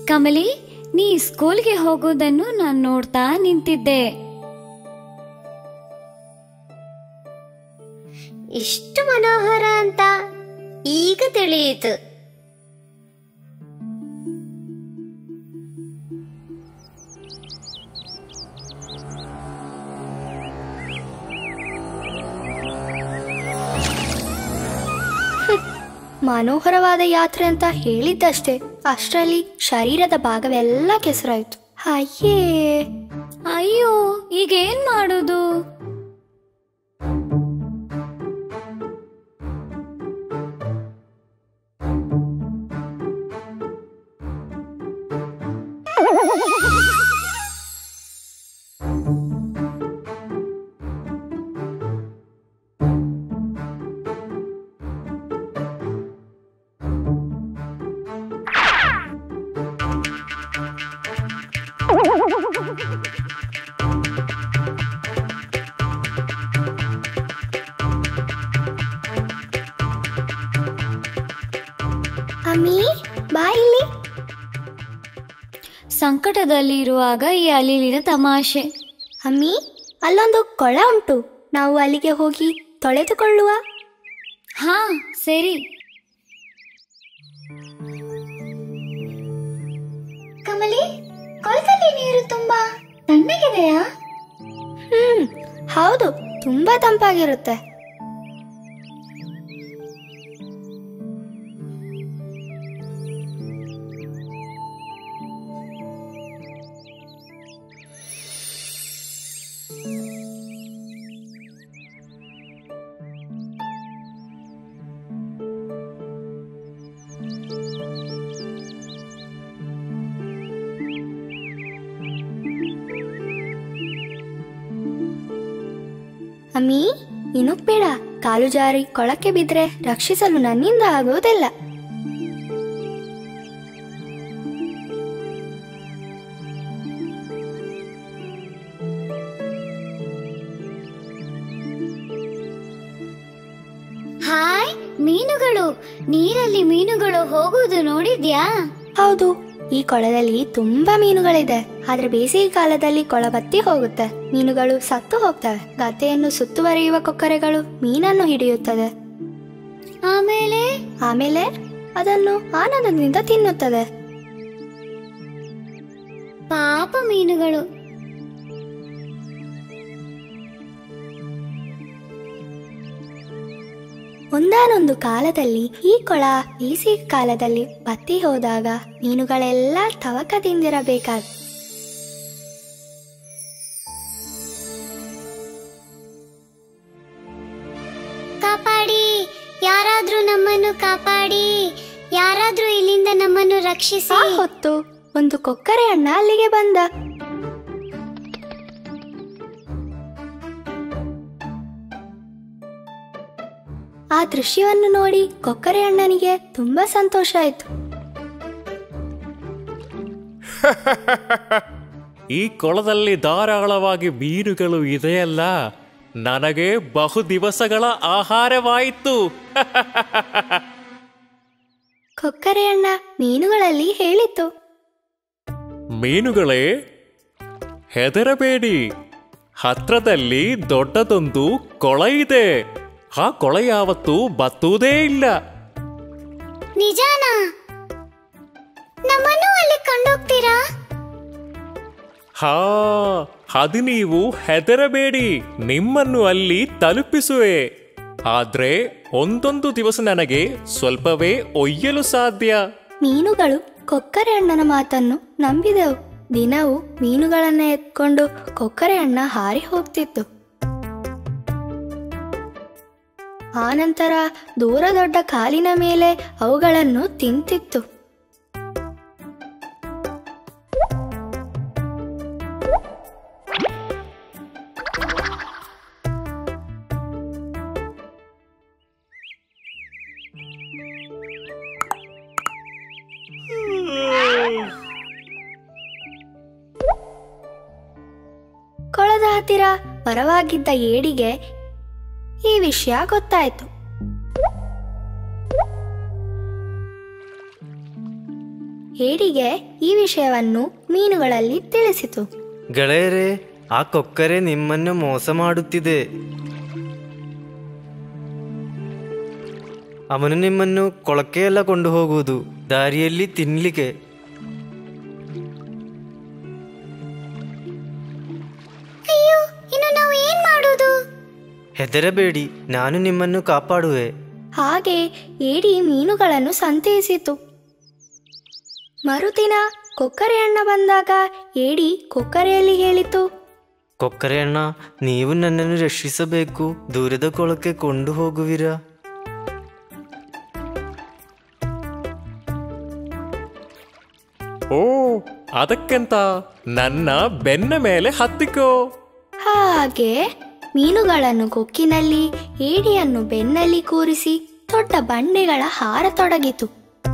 ಕಮಲಿ ನೀ ಸ್ಕೂಲ್ಗೆ ಹೋಗೋದನ್ನು ನಾನು ನೋಡ್ತಾ ನಿಂತಿದ್ದೆ ಇಷ್ಟು ಮನೋಹರ ಅಂತ ಈಗ ತಿಳಿಯಿತು ಮನೋಹರವಾದ ಯಾತ್ರೆ ಅಂತ ಹೇಳಿದ್ದಷ್ಟೇ ಅಷ್ಟರಲ್ಲಿ ಶರೀರದ ಭಾಗವೆಲ್ಲ ಕೆಸರಾಯಿತು ಅಯ್ಯೇ ಅಯ್ಯೋ ಈಗೇನ್ ಮಾಡೋದು ಅಮ್ಮಿ ಬಾ ಇಲ್ಲಿ ಸಂಕಟದಲ್ಲಿ ಇರುವಾಗ ಈ ಅಲಿಲಿನ ತಮಾಷೆ ಅಮ್ಮಿ ಅಲ್ಲೊಂದು ಕೊಳ ಉಂಟು ನಾವು ಅಲ್ಲಿಗೆ ಹೋಗಿ ತೊಳೆದುಕೊಳ್ಳುವ ಹಾ ಸರಿ ಕಮಲಿ ಕೊಳದಲ್ಲಿ ನೀರು ತುಂಬಾ ತಣ್ಣಗಿದೆಯಾ ಹ್ಮ್ ಹೌದು ತುಂಬಾ ತಂಪಾಗಿರುತ್ತೆ ಅಮ್ಮಿ ಇನುಗ್ಬೇಡ ಕಾಲು ಜಾರಿ ಕೊಳಕ್ಕೆ ಬಿದ್ರೆ ರಕ್ಷಿಸಲು ನನ್ನಿಂದ ಆಗುವುದಿಲ್ಲ ಹಾಯ್ ಮೀನುಗಳು ನೀರಲ್ಲಿ ಮೀನುಗಳು ಹೋಗುವುದು ನೋಡಿದ್ಯಾ ಹೌದು ಈ ಕೊಳದಲ್ಲಿ ತುಂಬಾ ಮೀನುಗಳಿದೆ ಆದ್ರೆ ಬೇಸಿಗೆ ಕಾಲದಲ್ಲಿ ಕೊಳ ಬತ್ತಿ ಹೋಗುತ್ತೆ ಮೀನುಗಳು ಸತ್ತು ಹೋಗ್ತವೆ ಗದ್ದೆಯನ್ನು ಸುತ್ತುವರಿಯುವ ಕೊಕ್ಕರೆಗಳು ಮೀನನ್ನು ಹಿಡಿಯುತ್ತದೆ ಆಮೇಲೆ ಆಮೇಲೆ ಅದನ್ನು ಆನಂದದಿಂದ ತಿನ್ನುತ್ತದೆ ಪಾಪ ಮೀನುಗಳು ಒಂದಾನೊಂದು ಕಾಲದಲ್ಲಿ ಈ ಕೊಳ ಬೇಸಿಗೆ ಕಾಲದಲ್ಲಿ ಬತ್ತಿ ಹೋದಾಗ ಮೀನುಗಳೆಲ್ಲ ತವಕದಿಂದಿರಬೇಕಾದ ಕಾಪಾಡಿ ಯಾರಾದ್ರೂ ನಮ್ಮನ್ನು ಕಾಪಾಡಿ ಯಾರಾದ್ರೂ ಇಲ್ಲಿಂದ ನಮ್ಮನ್ನು ರಕ್ಷಿಸಿ ಆ ಹೊತ್ತು ಒಂದು ಕೊಕ್ಕರೆ ಅಣ್ಣ ಅಲ್ಲಿಗೆ ಬಂದ ಆ ದೃಶ್ಯವನ್ನು ನೋಡಿ ಕೊಕ್ಕರೆ ಅಣ್ಣನಿಗೆ ತುಂಬಾ ಸಂತೋಷ ಆಯ್ತು ಈ ಕೊಳದಲ್ಲಿ ಧಾರಾಳವಾಗಿ ಮೀನುಗಳು ಇದೆಯಲ್ಲ ನನಗೆ ಬಹು ದಿವಸಗಳ ಆಹಾರವಾಯಿತು ಕೊಕ್ಕರೆ ಅಣ್ಣ ಮೀನುಗಳಲ್ಲಿ ಹೇಳಿತು ಮೀನುಗಳೇ ಹೆದರಬೇಡಿ ಹತ್ರದಲ್ಲಿ ದೊಡ್ಡದೊಂದು ಕೊಳ ಇದೆ ಆ ಕೊಳ ಯಾವತ್ತೂ ಬತ್ತುವುದೇ ಇಲ್ಲ ನಿಜಾನಾ ನಮ್ಮನ್ನು ಅಲ್ಲಿ ಕೊಂಡೋಗ್ತೀರಾ ಹಾ ಅದು ನೀವು ಹೆದರಬೇಡಿ ನಿಮ್ಮನ್ನು ಅಲ್ಲಿ ತಲುಪಿಸುವೆ ಆದ್ರೆ ಒಂದೊಂದು ದಿವಸ ನನಗೆ ಸ್ವಲ್ಪವೇ ಒಯ್ಯಲು ಸಾಧ್ಯ ಮೀನುಗಳು ಕೊಕ್ಕರೆ ಅಣ್ಣನ ಮಾತನ್ನು ನಂಬಿದೆವು ದಿನವೂ ಮೀನುಗಳನ್ನ ಎತ್ಕೊಂಡು ಕೊಕ್ಕರೆ ಅಣ್ಣ ಹಾರಿ ಹೋಗ್ತಿತ್ತು ಆನಂತರ ದೂರ ದೊಡ್ಡ ಕಾಲಿನ ಮೇಲೆ ಅವುಗಳನ್ನು ತಿಂತಿತ್ತು ಕೊಳದ ಹತ್ತಿರ ಪರವಾಗಿದ್ದ ಏಡಿಗೆ ಈ ವಿಷಯ ಗೊತ್ತಾಯ್ತು ಏಡಿಗೆ ಈ ವಿಷಯವನ್ನು ಮೀನುಗಳಲ್ಲಿ ತಿಳಿಸಿತು ಗೆಳೆಯರೇ ಆ ಕೊಕ್ಕರೆ ನಿಮ್ಮನ್ನು ಮೋಸ ಮಾಡುತ್ತಿದೆ ಅವನು ನಿಮ್ಮನ್ನು ಕೊಳಕ್ಕೆ ಎಲ್ಲ ಕೊಂಡು ಹೋಗುವುದು ದಾರಿಯಲ್ಲಿ ತಿನ್ಲಿಕ್ಕೆ ಅಯ್ಯೋ ಇನ್ನು ನಾವು ಏನ್ ಮಾಡೋದು ಹೆದರಬೇಡಿ ನಾನು ನಿಮ್ಮನ್ನು ಕಾಪಾಡುವೆ ಹಾಗೆ ಏಡಿ ಮೀನುಗಳನ್ನು ಸಂತೈಸಿತು ಮರುದಿನ ಕೊಕ್ಕರೆ ಅಣ್ಣ ಬಂದಾಗ ಏಡಿ ಕೊಕ್ಕರೆಯಲ್ಲಿ ಹೇಳಿತು ಕೊಕ್ಕರೆ ಅಣ್ಣ ನೀವು ನನ್ನನ್ನು ರಕ್ಷಿಸಬೇಕು ದೂರದ ಕೊಳಕ್ಕೆ ಕೊಂಡು ಹೋಗುವಿರಾ ಓ ಅದಕ್ಕೆಂತ ನನ್ನ ಬೆನ್ನ ಮೇಲೆ ಹತ್ತಿಕೋ ಹಾಗೆ ಮೀನುಗಳನ್ನು ಕೊಕ್ಕಿನಲ್ಲಿ ಏಡಿಯನ್ನು ಬೆನ್ನಲ್ಲಿ ಕೂರಿಸಿ ದೊಡ್ಡ ಬಂಡೆಗಳ ಹಾರತೊಡಗಿತು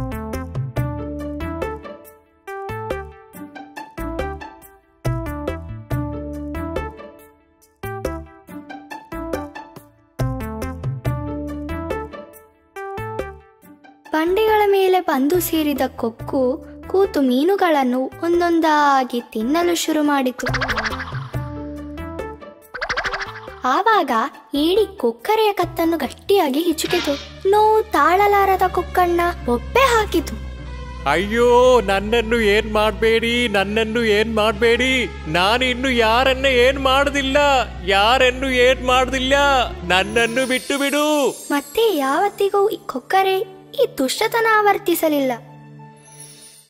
ಬಂಡೆಗಳ ಮೇಲೆ ಬಂದು ಸೇರಿದ ಕೊಕ್ಕು ಕೂತು ಮೀನುಗಳನ್ನು ಒಂದೊಂದಾಗಿ ತಿನ್ನಲು ಶುರು ಮಾಡಿತು ಆವಾಗ ಏಡಿ ಕೊಕ್ಕರೆಯ ಕತ್ತನ್ನು ಗಟ್ಟಿಯಾಗಿ ಹಿಚುಕಿತು ನೋವು ತಾಳಲಾರದ ಕೊಕ್ಕಣ್ಣ ಒಪ್ಪೆ ಹಾಕಿತು ಅಯ್ಯೋ ನನ್ನನ್ನು ಏನ್ ಮಾಡಬೇಡಿ ನನ್ನನ್ನು ಏನ್ ಮಾಡಬೇಡಿ ನಾನು ಇನ್ನು ಯಾರನ್ನ ಏನ್ ಮಾಡುದಿಲ್ಲ ಯಾರನ್ನು ಏನ್ ಮಾಡುದಿಲ್ಲ ನನ್ನನ್ನು ಬಿಟ್ಟು ಬಿಡು ಮತ್ತೆ ಯಾವತ್ತಿಗೂ ಈ ಕೊಕ್ಕರೆ ಈ ದುಷ್ಟತನ ಆವರ್ತಿಸಲಿಲ್ಲ